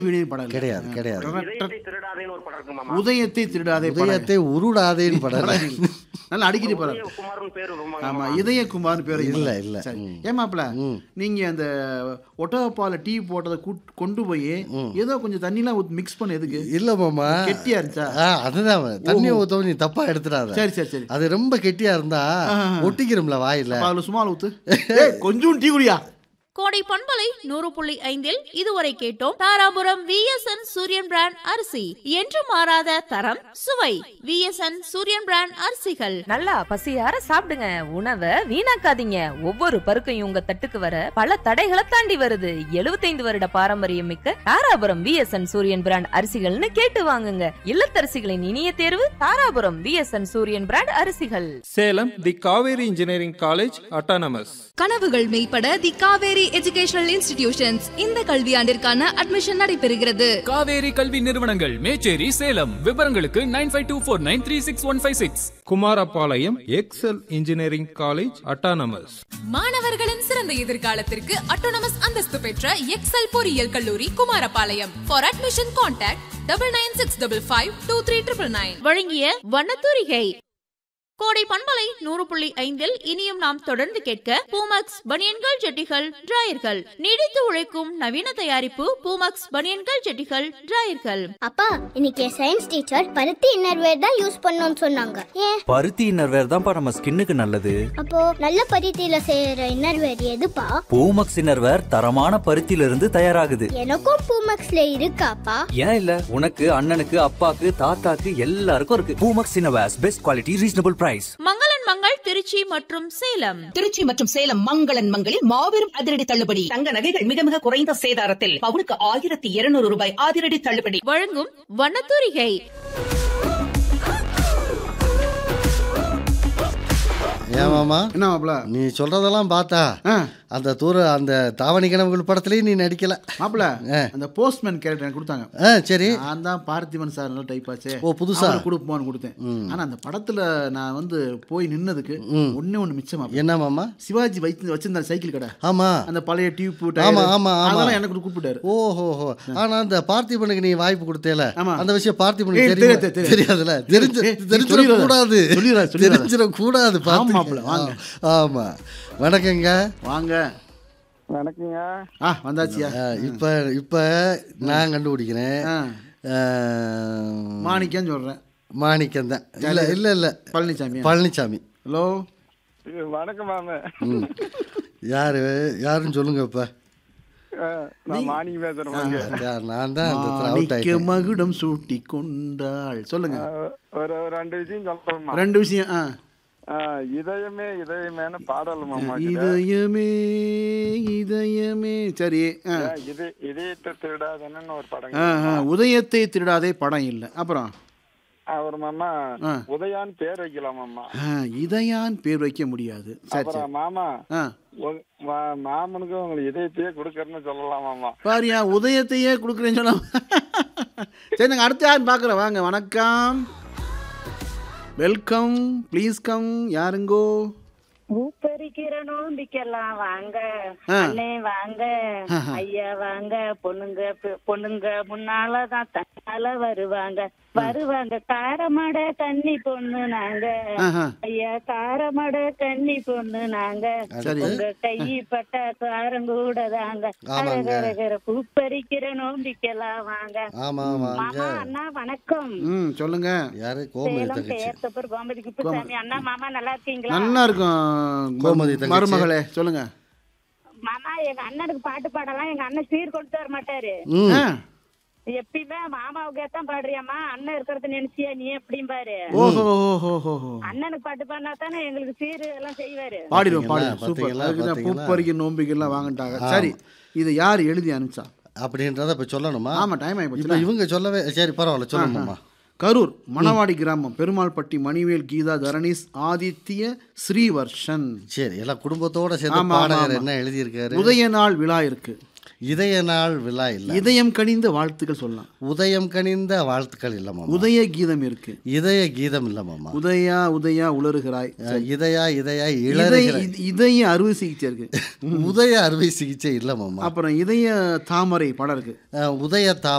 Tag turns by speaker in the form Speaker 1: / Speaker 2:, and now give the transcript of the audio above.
Speaker 1: வினையின் படம் இல்ல.
Speaker 2: கிடையாது கிடையாது
Speaker 3: இதயத்தை திருடாதேன்னு ஒரு படம் இருக்கு மாமா
Speaker 1: உதயத்தை திருடாதே படம்
Speaker 2: உதயத்தை உருடாதேன்னு படம்
Speaker 1: நல்ல அடிக்கடி படம்
Speaker 3: குமார்னு பேரு ரொம்ப
Speaker 1: ஆமா இதயகுமார்னு பேரு
Speaker 2: இல்ல, இல்ல.
Speaker 1: சரி
Speaker 2: ம்.
Speaker 1: ஏமாப்ல நீங்க அந்த ஒட்டகப்பால டீ போட்டதை கூட்- கொண்டு போய் ஏதோ கொஞ்சம் தண்ணிலாம் மிக்ஸ் பண்ண எதுக்கு
Speaker 2: இல்ல மாமா
Speaker 1: கெட்டியா இருந்துச்சா
Speaker 2: ஆ, அதுதான் தண்ணியை ஊத்தவும் நீ தப்பா எடுத்துடாத
Speaker 1: சரி சரி சரி
Speaker 2: அது ரொம்ப கெட்டியா இருந்தா ஒட்டிக்கிறோம்ல வாயில
Speaker 1: அப்ப அதுல சும்மா ஊத்து ஏய், கொஞ்சம் டீ குடியா
Speaker 4: கோடை பண்பலை நூறு புள்ளி ஐந்தில் இதுவரை கேட்டோம் தாராபுரம் விஎஸ்என் சூரியன் பிராண்ட் அரிசி என்று மாறாத தரம் சுவை விஎஸ்என் சூரியன் பிராண்ட் அரிசிகள்
Speaker 5: நல்லா பசியார சாப்பிடுங்க உணவை வீணாக்காதீங்க ஒவ்வொரு பருக்கையும் உங்க தட்டுக்கு வர பல தடைகளை தாண்டி வருது 75 வருட பாரம்பரியம் மிக்க தாராபுரம் விஎஸ்என் சூரியன் பிராண்ட் அரிசிகள்னு கேட்டு வாங்குங்க இல்லத்தரசிகளின் இனிய தேர்வு தாராபுரம் விஎஸ்என் சூரியன் பிராண்ட் அரிசிகள்
Speaker 6: Salem the Kaveri engineering college autonomous
Speaker 7: கனவுகள் மெய்ப்பட தி காவேரி எஜுகேஷனல் இன்ஸ்டிடியூஷன்ஸ் இந்த கல்வியாண்டிற்கான அட்மிஷன் நடைபெறுகிறது
Speaker 8: காவேரி கல்வி நிறுவனங்கள் மேச்சேரி சேலம் விவரங்களுக்கு nine five two four nine three six one five six
Speaker 6: Kumarapalayam Excel engineering college autonomous
Speaker 7: மாணவர்களின் சிறந்த எதிர்காலத்திற்கு அட்டோனமஸ் அந்தஸ்து பெற்ற எக்ஸல் பொறியியல் கல்லூரி Kumarapalayam for admission contact double nine six double five two three triple nine
Speaker 4: வழங்கிய வண்ணத்தூரிகை கோடை பண்பலை நூறு புள்ளி ஐந்தில் இனியும் நாம் தொடர்ந்து கேட்க பூமக்ஸ் பனியன்கள் ஜெட்டிகள் டிராயர்கள் நீடித்து உழைக்கும் நவீன தயாரிப்பு பூமக்ஸ் பனியன்கள் ஜெட்டிகள் டிராயர்கள்
Speaker 9: அப்பா இன்னைக்கு சயின்ஸ் டீச்சர் பருத்தி இன்னர்வேர் தான் யூஸ் பண்ணணும்னு சொன்னாங்க ஏன்
Speaker 10: பருத்தி இன்னர்வேர் தான்ப்பா நம்ம ஸ்கின்னுக்கு நல்லது
Speaker 9: அப்போ நல்ல பருத்தியில செய்யற இன்னர்வேர் எதுப்பா
Speaker 10: பூமக்ஸ் இன்னர்வேர் தரமான பருத்தியில இருந்து தயாராகுது
Speaker 9: எனக்கும் பூமக்ஸ்ல இருக்காப்பா
Speaker 10: ஏன் இல்ல உனக்கு அண்ணனுக்கு அப்பாக்கு தாத்தாக்கு எல்லாருக்கும் இருக்கு Poomex innerwears best quality reasonable price
Speaker 4: மங்களன் மங்கள் திருச்சி மற்றும் சேலம்
Speaker 11: திருச்சி மற்றும் சேலம் மங்களன் மங்களில் மாபெரும் அதிரடி தள்ளுபடி தங்க நகைகள் மிக மிக குறைந்த சேதாரத்தில் பவுனுக்கு ஆயிரத்தி இருநூறு ரூபாய் அதிரடி தள்ளுபடி
Speaker 4: வழங்கும் வண்ணத்தூரிகை
Speaker 2: ஏன் மாமா
Speaker 1: என்ன மாப்ள
Speaker 2: நீ சொல்றதெல்லாம் பார்த்தா
Speaker 1: ஆ.
Speaker 2: அந்த தூர அந்த தாவணி கனவுகள் படத்துலயும் நீ நடிக்கல
Speaker 1: மாப்ள
Speaker 2: ஆ.
Speaker 1: அந்த போஸ்ட்மேன் கேரக்டர் எனக்கு கொடுத்தாங்க
Speaker 2: ஆ சரி
Speaker 1: நான் தான் பார்த்திபன் சார் நல்ல டைப் ஆச்சே
Speaker 2: ஓ, புதுசா?
Speaker 1: அவருக்கு கொடுப்போம்னு கொடுத்தேன் ஆனா அந்த படத்துல நான் வந்து போய் நின்னதுக்கு ஒண்ணே ஒண்ணு மிச்சமா
Speaker 2: என்ன மாமா
Speaker 1: சிவாஜி வைத்து வச்சிருந்தார் சைக்கிள் கடை
Speaker 2: ஆமா
Speaker 1: அந்த பழைய டியூப்
Speaker 2: ஆமா, ஆமா, ஆமா.
Speaker 1: அதெல்லாம் எனக்கு கூப்பிட்டாரு
Speaker 2: ஓஹோஹோ ஆனா அந்த பார்த்திபனுக்கு நீ வாய்ப்பு கொடுத்தேல
Speaker 1: ஆமா.
Speaker 2: அந்த விஷயம் பார்த்திபனுக்கு
Speaker 1: ஏய்,
Speaker 2: தெரியுமா?
Speaker 1: தெரியாது, தெரியாது.
Speaker 2: தெரியாதுல தெரிஞ்சு
Speaker 1: ஏய், நீ
Speaker 2: தெரிஞ்சிட
Speaker 1: சொல்லிடாத.
Speaker 2: கூடாது
Speaker 1: சொல்லிடாத, சொல்லிடாத.
Speaker 2: தெரிஞ்சிட கூடாது
Speaker 1: ஆமாப்ல, வாங்க.
Speaker 2: ஆமா வணக்கங்க
Speaker 1: வாங்க
Speaker 3: வணக்கங்க
Speaker 1: ஆ வந்தாச்சியா
Speaker 2: ஆ, இப்ப இப்ப நான் கண்டுபிடிக்கிறேன்
Speaker 1: ஆ.
Speaker 2: ஆ,
Speaker 1: மாணிக்கம் சொல்றேன்
Speaker 2: மாணிக்கம் தான் இல்ல இல்ல இல்ல
Speaker 1: பழனிசாமி
Speaker 2: பழனிசாமி
Speaker 1: ஹலோ
Speaker 3: வணக்கம் மாம
Speaker 2: ம். யாரு யாருன்னு சொல்லுங்க இப்ப
Speaker 3: நான் மாணிக்கு பேசுறேன்
Speaker 2: யார், நான் தான் அந்த அவுட்
Speaker 1: மாணிக்க
Speaker 2: ஆயிட்டேன்
Speaker 1: மகுடம் சூட்டி கொண்டாள் சொல்லுங்க
Speaker 3: ஒரு ஒரு ரெண்டு விஷயம் சொல்றேன்
Speaker 1: ரெண்டு விஷயம் ஆ
Speaker 3: இதயமே இதயமேனு பாடல் மாமா
Speaker 1: இதயமே இதயமே சரி ஆ.
Speaker 3: இது இதயத்தை திருடாதன்னு ஒரு படம்
Speaker 1: ஆ, ஆ, உதயத்தை திருடாதே படம் இல்லை அப்புறம்
Speaker 3: அவர் மாமா
Speaker 1: ஆ.
Speaker 3: உதயான்னு பேர் வைக்கலாம் மாமா
Speaker 1: ஆ, இதயான் பேர் வைக்க முடியாது சரி சரி
Speaker 3: அப்புறம் மாமா
Speaker 1: ஆ
Speaker 3: உ- மா- மாமனுக்கு உங்களுக்கு இதயத்தையே கொடுக்கறன்னு சொல்லலாம் மாமா
Speaker 1: பாரியா உதயத்தையே கொடுக்குறேன்னு சொன்னா சரி நாங்கள் அடுத்த யார் பார்க்குறோம் வாங்க வணக்கம் வெல்கம் ப்ளீஸ் கம் யாருங்கோ
Speaker 12: பூப்பறிக்கிற நோம்பிக்கலாம் வாங்க
Speaker 1: ஆ.
Speaker 12: அண்ணே வாங்க ஐயா வாங்க பொண்ணுங்க பெ- பொண்ணுங்க முன்னாலதான் தன்னால வருவாங்க வருவாங்க காரமட கன்னி பொண்ணு நாங்க
Speaker 1: ஆஹா.
Speaker 12: ஐயா காரமட கன்னி பொண்ணு நாங்க
Speaker 1: சரி.
Speaker 12: உங்க கை பட்ட காரம் கூட தாங்க
Speaker 2: ஆமாங்க.
Speaker 12: கரகர பூப்பறிக்கிற நோம்பிக்கலாம் வாங்க
Speaker 2: ஆமா ஆமாங்க
Speaker 12: மாமா அண்ணா வணக்கம்
Speaker 1: ம் சொல்லுங்க
Speaker 2: யாரு கோமதி
Speaker 12: சேலம்
Speaker 2: தங்கச்சி
Speaker 12: பெயர்த்தப்பர் கோமதி குப்புசாமி அண்ணா மாமா நல்லா இருக்கீங்களா
Speaker 1: நல்லா இருக்கும்
Speaker 2: கோமதி தங்கச்சி.
Speaker 1: மருமகளே சொல்லுங்க
Speaker 12: மாமா எங்க அண்ணனுக்கு பாட்டு பாடலாம் எங்க அண்ணன் சீர் கொண்டு வர மாட்டாரு
Speaker 2: ம்
Speaker 1: ஆ.
Speaker 12: எப்பயுமே மாமாவுக்கு தான் பாடுறியாமா அண்ணன் இருக்கிறத நினைச்சியா நீ எப்படிம்பாரு
Speaker 1: ஓஹோ ஓஹோ ஓஹோ
Speaker 12: அண்ணனுக்கு பாட்டு பாடினா தானே எங்களுக்கு சீர் எல்லாம் செய்வாரு
Speaker 1: பாடிடும்
Speaker 2: பாத்தீங்களா?
Speaker 1: பாடிடும் சூப்பர்
Speaker 2: பாத்தீங்களா?
Speaker 1: அதுக்கு தான்
Speaker 2: பாத்தீங்களா?
Speaker 1: பூப்பறிக்க நோம்பிக்கெல்லாம் வாங்கிட்டாங்க சரி இது யார் எழுதி அனுப்பிச்சா
Speaker 2: அப்படின்றத இப்ப சொல்லணுமா
Speaker 1: ஆமா டைம் ஆகி
Speaker 2: இப்ப இவங்க சொல்லவே சரி பரவாயில்ல சொல்லணுமா
Speaker 1: கரூர் மணவாடி கிராமம் பெருமாள்பட்டி மணிவேல் கீதா தரணீஸ் ஆதித்ய ஸ்ரீவர்ஷன்
Speaker 2: சரி எல்லாம் குடும்பத்தோட சேர்ந்து
Speaker 1: ஆமா, ஆமா,
Speaker 2: பாடகர்
Speaker 1: ஆமா.
Speaker 2: என்ன எழுதியிருக்காரு
Speaker 1: உதய நாள் விழா இருக்கு
Speaker 2: இதய நாள் விழா இல்ல
Speaker 1: இதயம் கனிந்த வாழ்த்துக்கள் சொல்லலாம்
Speaker 2: உதயம் கனிந்த வாழ்த்துக்கள் இல்ல மாமா
Speaker 1: உதய கீதம் இருக்கு
Speaker 2: இதய கீதம் இல்ல மாமா
Speaker 1: உதயா உதயா உலருகிறாய்
Speaker 2: அஹ், இதயா இதயா
Speaker 1: இதய
Speaker 2: இளறுகிற
Speaker 1: இத- இதய அறுவை சிகிச்சை இருக்கு
Speaker 2: உதய அறுவை சிகிச்சை இல்ல மாமா
Speaker 1: அப்புறம் இதய தாமரை படம் இருக்கு
Speaker 2: அஹ், உதய தா